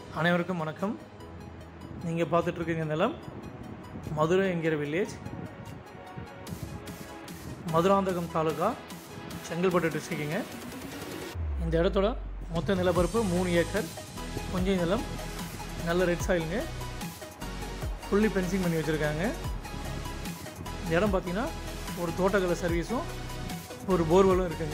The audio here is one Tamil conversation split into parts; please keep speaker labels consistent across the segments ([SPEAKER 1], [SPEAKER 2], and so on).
[SPEAKER 1] அனைவருக்கும் வணக்கம் நீங்கள் பார்த்துட்ருக்கீங்க நிலம் மதுரை என்கிற வில்லேஜ் மதுராந்தகம் தாலுகா செங்கல்பட்டு டிஸ்ட்ரிக்ட்டுங்க இந்த இடத்தோட மொத்த நிலப்பரப்பு மூணு ஏக்கர் கொஞ்சம் நிலம் நல்ல ரெட் சாயிலுங்க ஃபுல்லி பென்சிங் பண்ணி வச்சுருக்காங்க இந்த இடம் பார்த்தீங்கன்னா ஒரு தோட்டக்கலை சர்வீஸும் ஒரு போர்வெலும் இருக்குங்க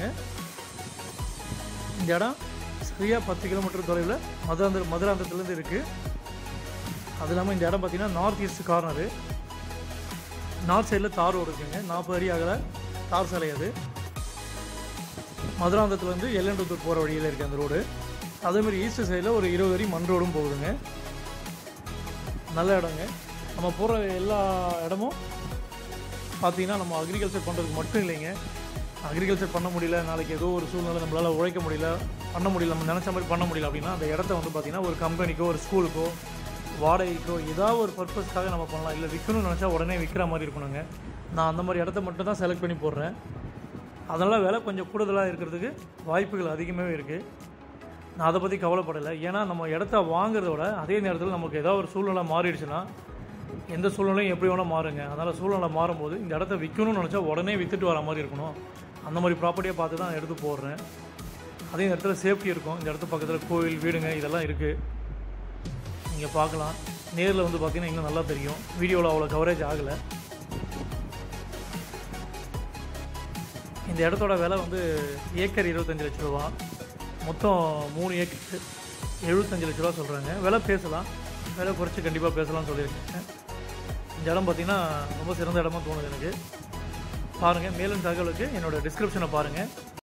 [SPEAKER 1] இந்த இடம் சரியாக பத்து கிலோமீட்டர் தொலைவில் மதுராந்த மதுராந்தகத்துலேருந்து இருக்குது அது இல்லாமல் இந்த இடம் பார்த்தீங்கன்னா நார்த் ஈஸ்ட் கார்னரு நார்த் சைடில் தார் ரோடு இருக்குங்க நாற்பது அடி அகல தார் சாலை அது மதுராந்தகத்துலேருந்து எல்லண்டத்தூர் போகிற வழியில் இருக்குது அந்த ரோடு அதேமாதிரி ஈஸ்ட் சைடில் ஒரு இருபது அடி மண் ரோடும் போகுதுங்க நல்ல இடங்க நம்ம போகிற எல்லா இடமும் பார்த்தீங்கன்னா நம்ம அக்ரிகல்ச்சர் பண்ணுறதுக்கு மட்டும் இல்லைங்க அக்ரிகல்ச்சர் பண்ண முடியல நாளைக்கு ஏதோ ஒரு சூழ்நிலை நம்மளால் உழைக்க முடியல பண்ண முடியல நம்ம நினச்ச மாதிரி பண்ண முடியல அப்படின்னா அந்த இடத்த வந்து பார்த்திங்கன்னா ஒரு கம்பெனிக்கோ ஒரு ஸ்கூலுக்கோ வாடகைக்கோ ஏதாவது ஒரு பர்பஸ்க்காக நம்ம பண்ணலாம் இல்லை விற்கணும்னு நினச்சா உடனே விற்கிற மாதிரி இருக்கணுங்க நான் அந்த மாதிரி இடத்த மட்டும் தான் செலக்ட் பண்ணி போடுறேன் அதனால் விலை கொஞ்சம் கூடுதலாக இருக்கிறதுக்கு வாய்ப்புகள் அதிகமாகவே இருக்குது நான் அதை பற்றி கவலைப்படலை ஏன்னா நம்ம இடத்த வாங்குறத விட அதே நேரத்தில் நமக்கு ஏதாவது ஒரு சூழ்நிலை மாறிடுச்சுன்னா எந்த சூழ்நிலையும் எப்படி வேணால் மாறுங்க அதனால் சூழ்நிலை மாறும்போது இந்த இடத்த விற்கணும்னு நினச்சா உடனே விற்றுட்டு வர மாதிரி இருக்கணும் அந்த மாதிரி ப்ராப்பர்ட்டியை பார்த்து தான் எடுத்து போடுறேன் அதே நேரத்தில் சேஃப்டி இருக்கும் இந்த இடத்து பக்கத்தில் கோவில் வீடுங்க இதெல்லாம் இருக்குது நீங்கள் பார்க்கலாம் நேரில் வந்து பார்த்தீங்கன்னா இன்னும் நல்லா தெரியும் வீடியோவில் அவ்வளோ கவரேஜ் ஆகலை இந்த இடத்தோட விலை வந்து ஏக்கர் இருபத்தஞ்சி லட்ச ரூபா மொத்தம் மூணு ஏக்கர் எழுபத்தஞ்சு லட்ச ரூபா சொல்கிறாங்க விலை பேசலாம் விலை குறைச்சி கண்டிப்பாக பேசலாம்னு சொல்லியிருக்கேன் இந்த இடம் பார்த்தீங்கன்னா ரொம்ப சிறந்த இடமா தோணுது எனக்கு பாருங்கள் மேலும் தகவலுக்கு என்னோடய டிஸ்கிரிப்ஷனை பாருங்கள்